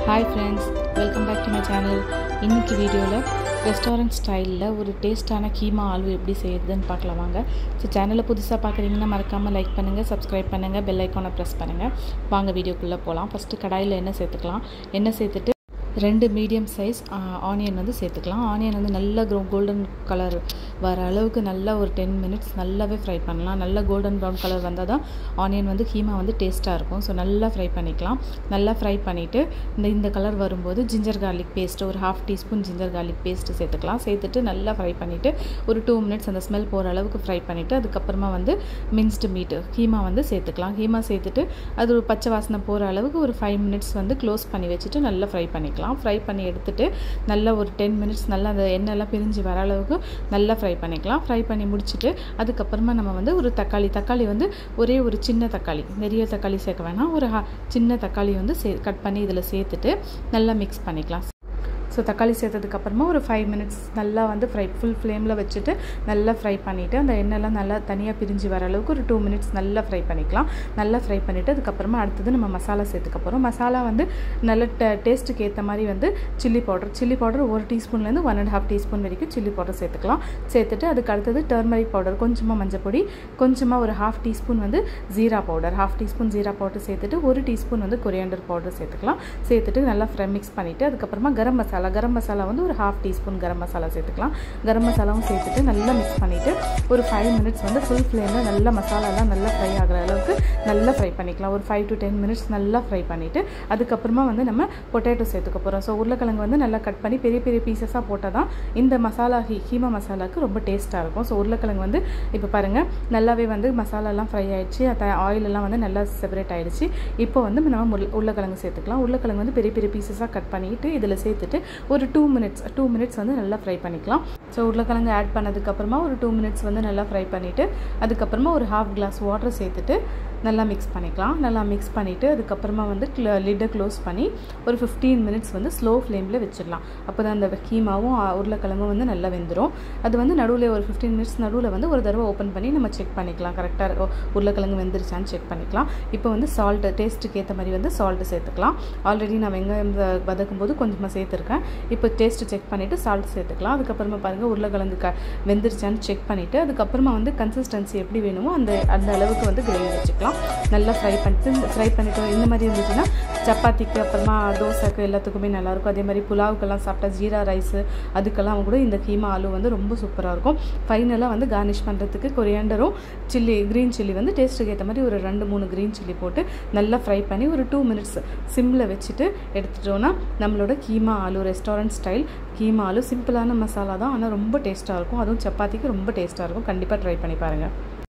hi friends welcome back to my channel இன்னைக்கு வீடியோவில் restaurant ஸ்டைலில் ஒரு டேஸ்ட்டான கீமா ஆல்வு எப்படி செய்யுதுன்னு பார்க்கலாம் வாங்க ஸோ சேனலை புதுசாக பார்க்குறீங்கன்னா மறக்காமல் லைக் பண்ணுங்கள் சப்ஸ்கிரைப் பண்ணுங்கள் பெல் ஐக்கானை ப்ரெஸ் பண்ணுங்கள் வாங்க வீடியோக்குள்ளே போகலாம் ஃபஸ்ட்டு கடாயில் எண்ணெய் சேர்த்துக்கலாம் எண்ணெய் சேர்த்துட்டு ரெண்டு மீடியம் சைஸ் ஆனியன் வந்து சேர்த்துக்கலாம் ஆனியன் வந்து நல்லா க்ரோ கோல்டன் கலர் வர அளவுக்கு நல்லா ஒரு டென் மினிட்ஸ் நல்லாவே ஃப்ரை பண்ணலாம் நல்லா கோல்டன் ப்ரௌன் கலர் வந்தால் தான் ஆனியன் வந்து கீமா வந்து டேஸ்ட்டாக இருக்கும் ஸோ நல்லா ஃப்ரை பண்ணிக்கலாம் நல்லா ஃப்ரை பண்ணிவிட்டு இந்த இந்த கலர் வரும்போது ஜிஞ்சர் கார்லிக் பேஸ்ட்டு ஒரு half teaspoon ginger garlic paste சேர்த்துக்கலாம் சேர்த்துட்டு நல்லா ஃப்ரை பண்ணிவிட்டு ஒரு டூ மினிட்ஸ் அந்த ஸ்மெல் போகிற அளவுக்கு ஃப்ரை பண்ணிவிட்டு அதுக்கப்புறமா வந்து மின்ஸ்டு மீட்டு கீமா வந்து சேர்த்துக்கலாம் கீமா சேர்த்துட்டு அது ஒரு பச்சை வாசனை போகிற அளவுக்கு ஒரு ஃபைவ் மினிட்ஸ் வந்து க்ளோஸ் பண்ணி வச்சுட்டு நல்லா ஃப்ரை பண்ணிக்கலாம் பண்ணிக்கலாம் ஃப்ரை பண்ணி எடுத்துட்டு நல்லா ஒரு டென் மினிட்ஸ் நல்லா அந்த எண்ணெய்லாம் பிரிஞ்சு வர அளவுக்கு நல்லா ஃப்ரை பண்ணிக்கலாம் ஃப்ரை பண்ணி முடிச்சுட்டு அதுக்கப்புறமா நம்ம வந்து ஒரு தக்காளி தக்காளி வந்து ஒரே ஒரு சின்ன தக்காளி நிறைய தக்காளி சேர்க்க வேணாம் ஒரு சின்ன தக்காளி வந்து சே கட் பண்ணி இதில் சேர்த்துட்டு நல்லா மிக்ஸ் பண்ணிக்கலாம் ஸோ தக்காளி சேர்த்ததுக்கப்புறமா ஒரு ஃபைவ் மினிட்ஸ் நல்லா வந்து ஃப்ரை ஃபுல் ஃப்ளேமில் வச்சுட்டு நல்லா ஃப்ரை பண்ணிவிட்டு அந்த எண்ணெய்லாம் நல்லா தனியாக பிரிஞ்சு வர அளவுக்கு ஒரு டூ மினிட்ஸ் நல்லா ஃப்ரை பண்ணிக்கலாம் நல்லா ஃப்ரை பண்ணிவிட்டு அதுக்கப்புறமா அடுத்தது நம்ம மசாலா சேர்த்துக்க போகிறோம் மசாலா வந்து நல்ல டேஸ்ட்டுக்கு ஏற்ற மாதிரி வந்து சில்லி பவுடர் சில்லி பவுடர் ஒரு டீஸ்பூன்லேருந்து ஒன் அண்ட் ஹாஃப் டீஸ்பூன் வரைக்கும் சில்லி பவுடர் சேர்த்துக்கலாம் சேர்த்துட்டு அதுக்கு அடுத்தது டர்மரிக் பவுடர் கொஞ்சமாக மஞ்சள் பொடி கொஞ்சமாக ஒரு ஹாஃப் டீஸ்பூன் வந்து jeera powder half teaspoon jeera powder சேர்த்துட்டு ஒரு டீஸ்பூன் வந்து கொரியாண்டர் பவுடர் சேர்த்துக்கலாம் சேர்த்துட்டு நல்லா ஃப்ரை மிக்ஸ் பண்ணிவிட்டு அதுக்கப்புறமா கரம் மசாலா மசாலா கரம் மசாலா வந்து ஒரு ஹாஃப் டீஸ்பூன் கரம் மசாலா சேர்த்துக்கலாம் கரம் மசாலாவும் சேர்த்துட்டு நல்லா மிக்ஸ் பண்ணிவிட்டு ஒரு ஃபைவ் மினிட்ஸ் வந்து ஃபுல் ஃப்ளேமில் நல்லா மசாலாலாம் நல்லா ஃப்ரை ஆகிற அளவுக்கு நல்லா ஃப்ரை பண்ணிக்கலாம் ஒரு ஃபைவ் டு டென் மினிட்ஸ் நல்லா ஃப்ரை பண்ணிவிட்டு அதுக்கப்புறமா வந்து நம்ம பொட்டேட்டோ சேர்த்துக்க போகிறோம் ஸோ உருளைக்கிழங்கு வந்து நல்லா கட் பண்ணி பெரிய பெரிய பீசஸாக போட்டால் தான் இந்த மசாலா ஹீ கீமா மசாலாவுக்கு ரொம்ப டேஸ்ட்டாக இருக்கும் ஸோ உருளைக்கிழங்கு வந்து இப்போ பாருங்கள் நல்லாவே வந்து மசாலாலாம் ஃப்ரை ஆகிடுச்சு ஆயிலெல்லாம் வந்து நல்லா செப்பரேட் ஆகிடுச்சு இப்போ வந்து நம்ம உருளைக்கிழங்கு சேர்த்துக்கலாம் உருளைக்கிழங்கு வந்து பெரிய பெரிய பீசஸாக கட் பண்ணிவிட்டு இதில் சேர்த்துட்டு ஒரு டூ மினிட்ஸ் டூ மினிட்ஸ் வந்து நல்லா ஃப்ரை பண்ணிக்கலாம் ஸோ உருளைக்கிழங்கு ஆட் பண்ணதுக்கப்புறமா ஒரு டூ மினிட்ஸ் வந்து நல்லா ஃப்ரை பண்ணிவிட்டு அதுக்கப்புறமா ஒரு ஹாஃப் கிளாஸ் வாட்டர் சேர்த்துட்டு நல்லா மிக்ஸ் பண்ணிக்கலாம் நல்லா மிக்ஸ் பண்ணிவிட்டு அதுக்கப்புறமா வந்து லிட்டை க்ளோஸ் பண்ணி ஒரு ஃபிஃப்டீன் மினிட்ஸ் வந்து ஸ்லோ ஃப்ளேமில் வச்சிடலாம் அப்போ தான் அந்த கீமாவும் உருளைக்கிழங்கும் வந்து நல்லா வெந்துடும் அது வந்து நடுவில் ஒரு ஃபிஃப்டீன் மினிட்ஸ் நடுவில் வந்து ஒரு தடவை ஓப்பன் பண்ணி நம்ம செக் பண்ணிக்கலாம் கரெக்டாக உருளைக்கிழங்கு வெந்துருச்சான்னு செக் பண்ணிக்கலாம் இப்போ வந்து சால்ட்டு டேஸ்ட்டுக்கு ஏற்ற மாதிரி வந்து சால்ட்டு சேர்த்துக்கலாம் ஆல்ரெடி நான் வெங்காயம் வதக்கும் போது கொஞ்சமாக சேர்த்துருக்கேன் இப்போ டேஸ்ட்டு செக் பண்ணிவிட்டு சால்ட் சேர்த்துக்கலாம் அதுக்கப்புறமா பாருங்கள் உருளைக்கிழங்கு க வெந்துருச்சான்னு செக் பண்ணிவிட்டு அதுக்கப்புறமா வந்து கன்சிஸ்டன்சி எப்படி வேணுமோ அந்த அந்த அளவுக்கு வந்து கிரேவி வச்சுக்கலாம் நல்லா ஃப்ரை பண்ணிட்டு ஃப்ரை பண்ணிட்டு இந்த மாதிரி இருந்துச்சுன்னா சப்பாத்திக்கு அப்புறமா தோசைக்கு எல்லாத்துக்குமே நல்லாயிருக்கும் அதே மாதிரி புலாவுக்கெல்லாம் சாப்பிட்டா ஜீரா ரைஸு அதுக்கெல்லாம் கூட இந்த கீமா ஆலு வந்து ரொம்ப சூப்பராக இருக்கும் ஃபைனலாக வந்து கார்னிஷ் பண்ணுறதுக்கு கொரியாண்டரும் சில்லி க்ரீன் சில்லி வந்து டேஸ்ட்டுக்கு ஏற்ற மாதிரி ஒரு ரெண்டு மூணு க்ரீன் சில்லி போட்டு நல்லா ஃப்ரை பண்ணி ஒரு டூ மினிட்ஸ் சிம்மில் வச்சுட்டு எடுத்துட்டோன்னா நம்மளோட கீமா ஆலு ரெஸ்டாரண்ட் ஸ்டைல் கீமா ஆலு சிம்பிளான மசாலா தான் ஆனால் ரொம்ப டேஸ்ட்டாக இருக்கும் அதுவும் சப்பாத்திக்கு ரொம்ப டேஸ்ட்டாக இருக்கும் கண்டிப்பாக ட்ரை பண்ணி பாருங்கள்